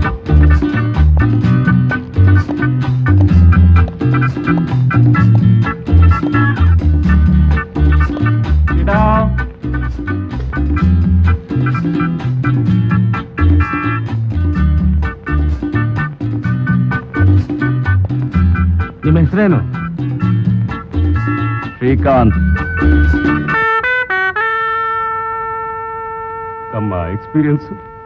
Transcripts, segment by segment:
ನಿಮ್ಮ ಹೆಸರೇನು ಶ್ರೀಕಾಂತ್ ತಮ್ಮ ಎಕ್ಸ್ಪೀರಿಯನ್ಸ್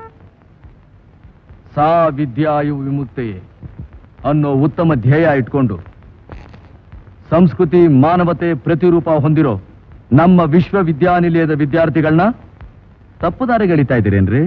ಸಾ ವಿದ್ಯಾಯು ವಿಮುಕ್ತೆ ಅನ್ನೋ ಉತ್ತಮ ಧ್ಯೇಯ ಇಟ್ಕೊಂಡು ಸಂಸ್ಕೃತಿ ಮಾನವತೆ ಪ್ರತಿರೂಪ ಹೊಂದಿರೋ ನಮ್ಮ ವಿಶ್ವವಿದ್ಯಾನಿಲಯದ ವಿದ್ಯಾರ್ಥಿಗಳನ್ನ ತಪ್ಪು ದಾರಿಗಳಿತಾ ಇದ್ದೀರೇನ್ರಿ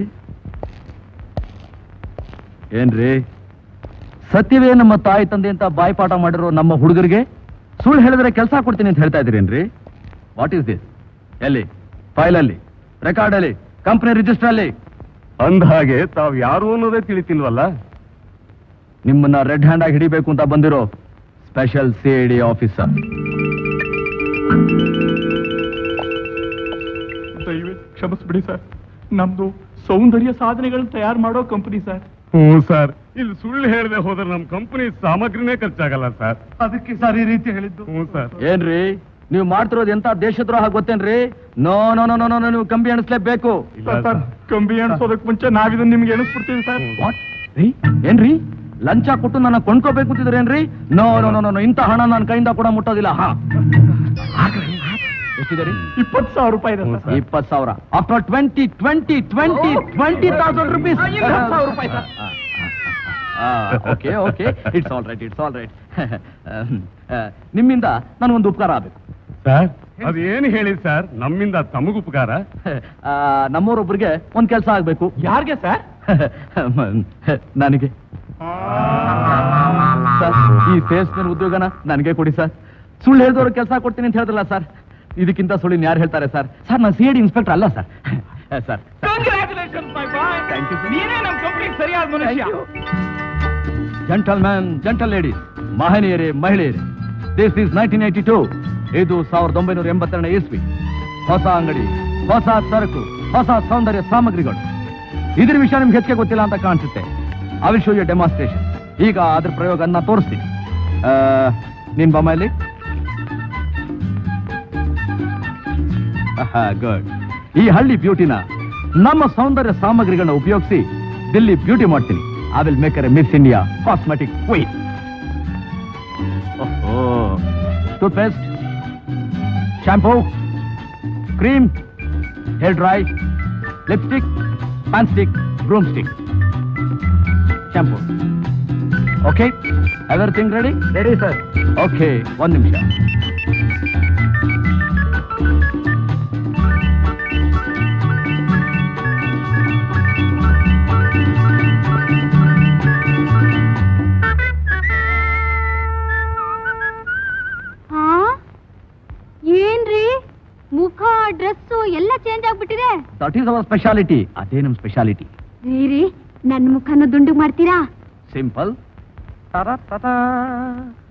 ಏನ್ರಿ ಸತ್ಯವೇ ನಮ್ಮ ತಾಯಿ ತಂದೆ ಅಂತ ಬಾಯ್ಪಾಠ ಮಾಡಿರೋ ನಮ್ಮ ಹುಡುಗರಿಗೆ ಸುಳ್ಳು ಹೇಳಿದ್ರೆ ಕೆಲಸ ಕೊಡ್ತೀನಿ ಅಂತ ಹೇಳ್ತಾ ಇದ್ದೀರೇನ್ರಿ ವಾಟ್ ಈಸ್ ದಿಸ್ ಎಲ್ಲಿ ಫೈಲಲ್ಲಿ ರೆಕಾರ್ಡಲ್ಲಿ ಕಂಪ್ನಿ ರಿಜಿಸ್ಟರ್ ಅಲ್ಲಿ ಅಂದ ಹಾಗೆ ತಾವ್ ಯಾರು ಅನ್ನೋದೇ ತಿಳಿತಿಲ್ವಲ್ಲ ನಿಮ್ಮನ್ನ ರೆಡ್ ಹ್ಯಾಂಡ್ ಆಗಿ ಹಿಡಿಬೇಕು ಅಂತ ಬಂದಿರೋ special C I D officer ದಯವಿಟ್ಟು ಕ್ಷಮಿಸ್ಬಿಡಿ ಸರ್ ನಮ್ದು ಸೌಂದರ್ಯ ಸಾಧನೆಗಳನ್ನ ತಯಾರು ಮಾಡೋ ಕಂಪನಿ ಸರ್ ಹ್ಞೂ ಸರ್ ಇಲ್ಲಿ ಸುಳ್ಳು ಹೇಳದೆ ಹೋದ್ರೆ ನಮ್ ಕಂಪನಿ ಸಾಮಗ್ರಿನೇ ಖರ್ಚಾಗಲ್ಲ ಸರ್ ಅದಕ್ಕೆ ಸರ್ ಈ ರೀತಿ ಹೇಳಿದ್ದು ಹ್ಞೂ ಸರ್ ಏನ್ರಿ ನೀವು ಮಾಡ್ತಿರೋದು ಎಂತ ದೇಶದ್ರೋಹ ಗೊತ್ತೇನ್ರಿ no no no no no ನೀವು ಕಂಬಿ ಎಣಿಸ್ಲೇಬೇಕು ಇಲ್ಲ ಸರ್, ಸರ್ ಕಂಬಿ ಎಣಿಸೋದಕ್ ಮುಂಚೆ ನಾವಿದನ್ನ ನಿಮ್ಗೆ ಎಣಿಸ್ಬಿಡ್ತೀವಿ ಸರ್ ವಾಟ್ ರೀ ಏನ್ರಿ ಲಂಚ ಕೊಟ್ಟು ನನ್ನ ಕೊಂಡ್ಕೋಬೇಕು ಅಂತಿದ್ರೇನ್ರಿ ನೋ ನೋ ನೋ ನೋ ಇಂಥ ಹಣ ನನ್ನ ಕೈಯಿಂದ ಕೂಡ ಮುಟ್ಟೋದಿಲ್ಲ ಹಾ ಎಷ್ಟಿದೆ ರೀ ಇಪ್ಪತ್ತು ಸಾವಿರ ರೂಪಾಯಿ ಇದೆ ಸರ್ ಇಪ್ಪತ್ತು ಸಾವಿರ after twenty twenty twenty twenty thousand rupees ಐವತ್ತು ಸಾವಿರ ರೂಪಾಯಿ sir. Okay okay it's all right it's all right ನಿಮ್ಮಿಂದ ನನಗೊಂದು ಉಪಕಾರ ಆಗಬೇಕು ಸರ್ ಅದೇನು ಹೇಳಿ ಸರ್ ನಮ್ಮಿಂದ ತಮಗ್ ಉಪಕಾರ ನಮ್ಮೂರೊಬ್ರಿಗೆ ಒಂದ್ ಕೆಲಸ ಆಗ್ಬೇಕು ಯಾರಿಗೆ ಸರ್ ನನಗೆ ಸರ್ ಈ ಸೇಲ್ಸ್ ಮ್ಯಾನ್ ಉದ್ಯೋಗನ ನನಗೆ ಕೊಡಿ ಸರ್ ಸುಳ್ಳು ಹೇಳಿದವ್ರು ಕೆಲಸ ಕೊಡ್ತೀನಿ ಅಂತ ಹೇಳಿದ್ರಲ್ಲ ಸರ್ ಇದಕ್ಕಿಂತ ಸುಳ್ಳಿನ ಯಾರು ಹೇಳ್ತಾರೆ ಸರ್ ಸರ್ ನಾನು ಸಿ ಐ ಡಿ ಇನ್ಸ್ಪೆಕ್ಟರ್ ಅಲ್ಲ sir sir congratulations my boy Thank you, sir. ನೀನೇ ನಮ್ಮ ಕಂಪ್ನಿಗೆ ಸರಿಯಾದ ಮನುಷ್ಯ ಜಂಟಲ್ ಮ್ಯಾನ್ ಜಂಟಲ್ ಲೇಡೀಸ್ ಮಹನೀಯರೇ ಮಹಿಳೆಯರೇ this is nineteen eighty two ಇದು ಸಾವಿರದ ಒಂಬೈನೂರ ಎಂಬತ್ತೆರಡನೇ ಇಸ್ವಿ ಹೊಸ ಅಂಗಡಿ ಹೊಸ ಸರಕು ಹೊಸ ಸೌಂದರ್ಯ ಸಾಮಗ್ರಿಗಳು ಇದ್ರ ವಿಷಯ ನಿಮ್ಗೆ ಹೆಚ್ಚಿಗೆ ಗೊತ್ತಿಲ್ಲ ಅಂತ ಕಾಣಿಸುತ್ತೆ I will show you demonstration ಈಗ ಅದ್ರ ಪ್ರಯೋಗನ ತೋರಿಸ್ತೀನಿ ಆ, ನಿನ್ ಬೊಮ್ಮಲ್ಲಿ ಗುಡ್ ಈ ಹಳ್ಳಿ ಬ್ಯೂಟಿನ ನಮ್ಮ ಸೌಂದರ್ಯ ಸಾಮಗ್ರಿಗಳನ್ನ ಉಪಯೋಗಿಸಿ ದಿಲ್ಲಿ ಬ್ಯೂಟಿ ಮಾಡ್ತೀನಿ I will make a Miss India cosmetic queen toothpaste shampoo cream hair dry lipstick pan stick broomstick shampoo okay everything ready ready sir okay ಒಂದು ನಿಮಿಷ ಹಾ ಏನ್ರಿ ಮುಖ ಡ್ರೆಸ್ಸು ಎಲ್ಲ ಚೇಂಜ್ ಆಗ್ಬಿಟ್ಟಿದೆ ದಟ್ ಈಸ್ ಅವರ್ ಸ್ಪೆಷಾಲಿಟಿ ಅದೇ ನಮ್ಮ speciality ರೀ ನನ್ ಮುಖನ ದುಂಡು ಮಾಡ್ತೀರಾ ಸಿಂಪಲ್